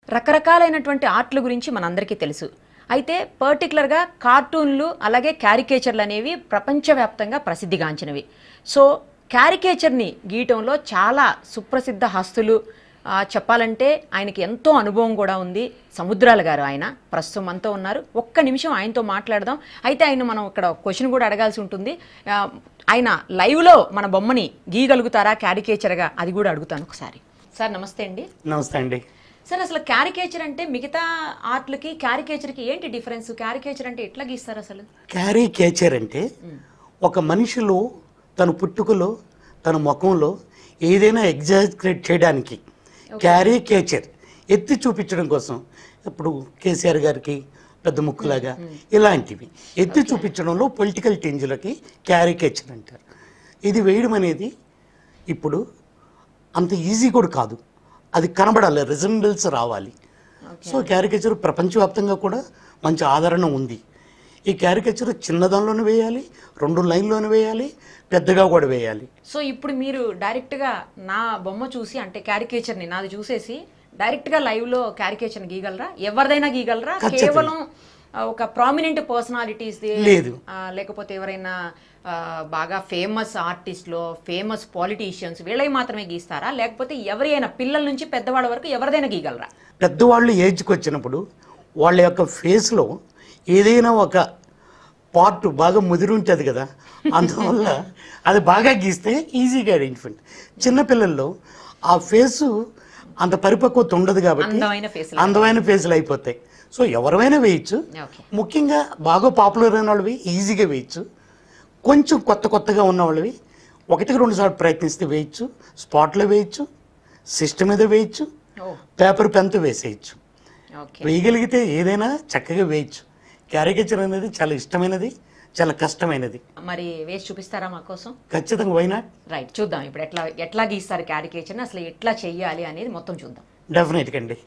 రకరకాలైనటువంటి ఆర్ట్ల గురించి మనందరికీ తెలుసు అయితే పర్టికులర్గా కార్టూన్లు అలాగే క్యారికేచర్లు అనేవి ప్రపంచవ్యాప్తంగా ప్రసిద్ధిగాంచినవి సో క్యారికేచర్ని గీయటంలో చాలా సుప్రసిద్ధ హస్తులు ఆ, చెప్పాలంటే ఆయనకి ఎంతో అనుభవం కూడా ఉంది సముద్రాల గారు ఆయన ప్రస్తుతం మనతో ఉన్నారు ఒక్క నిమిషం ఆయనతో మాట్లాడదాం అయితే ఆయన మనం ఇక్కడ క్వశ్చన్ కూడా అడగాల్సి ఉంటుంది ఆ, ఆయన లైవ్లో మన బొమ్మని గీయగలుగుతారా క్యారికేచర్గా అది కూడా అడుగుతాను ఒకసారి సార్ నమస్తే అండి నమస్తే అండి సార్ అసలు క్యారికేచర్ అంటే మిగతా ఆర్ట్లకి క్యారికేచర్కి ఏంటి డిఫరెన్స్ క్యారికేచర్ అంటే ఎట్లా గీస్తారు అసలు క్యారీ కేచర్ అంటే ఒక మనిషిలో తన పుట్టుకలో తన ముఖంలో ఏదైనా ఎగ్జాగ్రేట్ చేయడానికి క్యారీ కేచర్ ఎత్తి చూపించడం కోసం ఇప్పుడు కేసీఆర్ గారికి పెద్ద ముక్కులాగా ఇలాంటివి ఎత్తి చూపించడంలో పొలిటికల్ చేంజ్లకి క్యారికేచర్ అంటారు ఇది వేయడం అనేది ఇప్పుడు అంత ఈజీ కూడా కాదు అది కనబడాలి రిజంబుల్స్ రావాలి సో క్యారికేచర్ ప్రపంచవ్యాప్తంగా కూడా మంచి ఆదరణ ఉంది ఈ క్యారికేచర్ చిన్నదానిలోనే వేయాలి రెండు లైన్లోనే వేయాలి పెద్దగా కూడా వేయాలి సో ఇప్పుడు మీరు డైరెక్ట్గా నా బొమ్మ చూసి అంటే క్యారికేచర్ని నాది చూసేసి డైరెక్ట్గా లైవ్లో క్యారికేచర్ని గీయగలరా ఎవరిదైనా గీయగలరా ఖచ్చితంగా. కేవలం ఆ, ఒక ప్రామినెంట్ పర్సనాలిటీస్ లేదు. లేకపోతే ఎవరైనా ఆ, బాగా ఫేమస్ ఆర్టిస్ట్లో ఫేమస్ పాలిటీషియన్స్ వీళ్ళవి మాత్రమే గీస్తారా లేకపోతే ఎవరైనా పిల్లల నుంచి పెద్దవాళ్ళ వరకు ఎవరిదైనా గీయగలరా పెద్దవాళ్ళు ఏజ్కి వచ్చినప్పుడు వాళ్ళ యొక్క ఫేస్లో ఏదైనా ఒక పార్ట్ బాగా ముదిరి ఉంటుంది కదా అందువల్ల అది బాగా గీస్తే ఈజీగా ఐడెంటిఫై చిన్నపిల్లల్లో ఆ ఫేసు అంత పరిపక్వత ఉండదు కాబట్టి అందమైన face లు. అందమైన ఫేసులు అయిపోతాయి సో ఎవరైనా వేయచ్చు ఓకే ముఖ్యంగా బాగా పాపులర్ అయిన వాళ్ళవి ఈజీగా వేయచ్చు కొంచెం కొత్త కొత్తగా ఉన్న వాళ్ళవి ఒకటికి రెండు సార్లు ప్రయత్నిస్తే వేయచ్చు స్పాట్లో వేయచ్చు సిస్టమ్ మీద వేయచ్చు ఓ పేపర్ పెన్తో వేసేయచ్చు ఓకే వేయగలిగితే ఏదైనా చక్కగా వేయచ్చు క్యారికేచర్ అనేది చాలా ఇష్టమైనది చాలా కష్టమైనది మరి వేసి చూపిస్తారా మా కోసం ఖచ్చితంగా వైనా రైట్ చూద్దాం ఇప్పుడు ఎట్లా ఎట్లా గీస్తారు క్యారికేచర్ని అసలు ఎట్లా చెయ్యాలి అనేది మొత్తం చూద్దాం డెఫినెట్గా అండి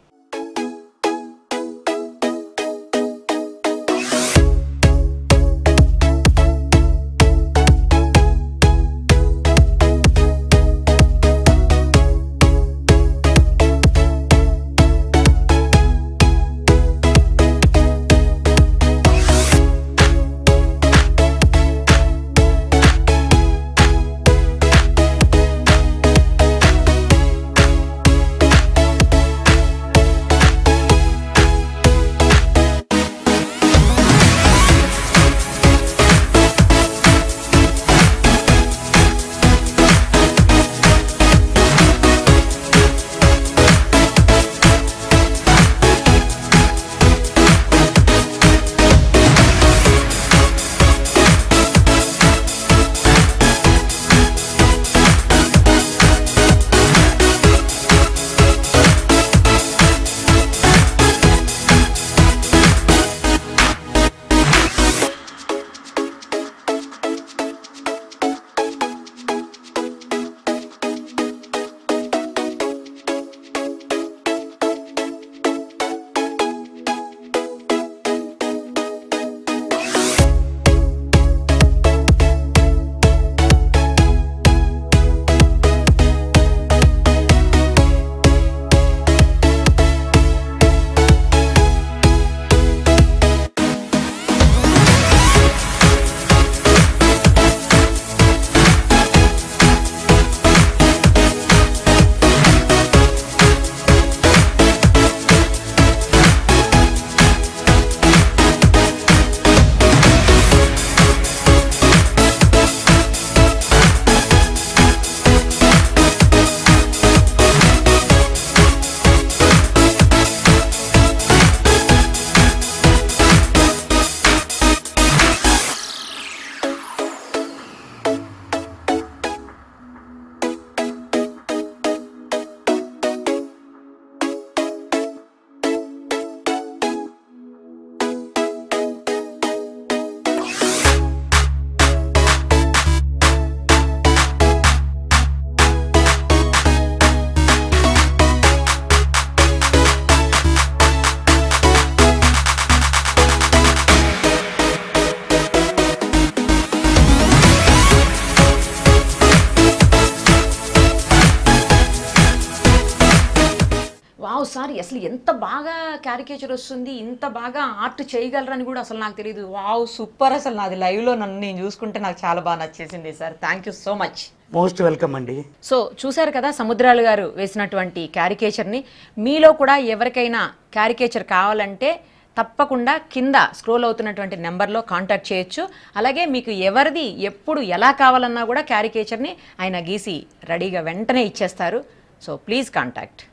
అసలు ఎంత బాగా క్యారికేచర్ వస్తుంది ఇంత బాగా ఆర్ట్ చేయగలరని కూడా అసలు నాకు తెలియదు వావ్ సూపర్ అసలు నాది లైవ్లో నన్ను నేను చూసుకుంటే నాకు చాలా బాగా నచ్చేసింది sir thank you so much most welcome అండి సో చూశారు కదా సముద్రాలు గారు వేసినటువంటి క్యారికేచర్ని మీలో కూడా ఎవరికైనా క్యారికేచర్ కావాలంటే తప్పకుండా కింద స్క్రోల్ అవుతున్నటువంటి నెంబర్లో కాంటాక్ట్ చేయొచ్చు అలాగే మీకు ఎవరిది ఎప్పుడు ఎలా కావాలన్నా కూడా క్యారికేచర్ని ఆయన గీసి రెడీగా వెంటనే ఇచ్చేస్తారు సో ప్లీజ్ కాంటాక్ట్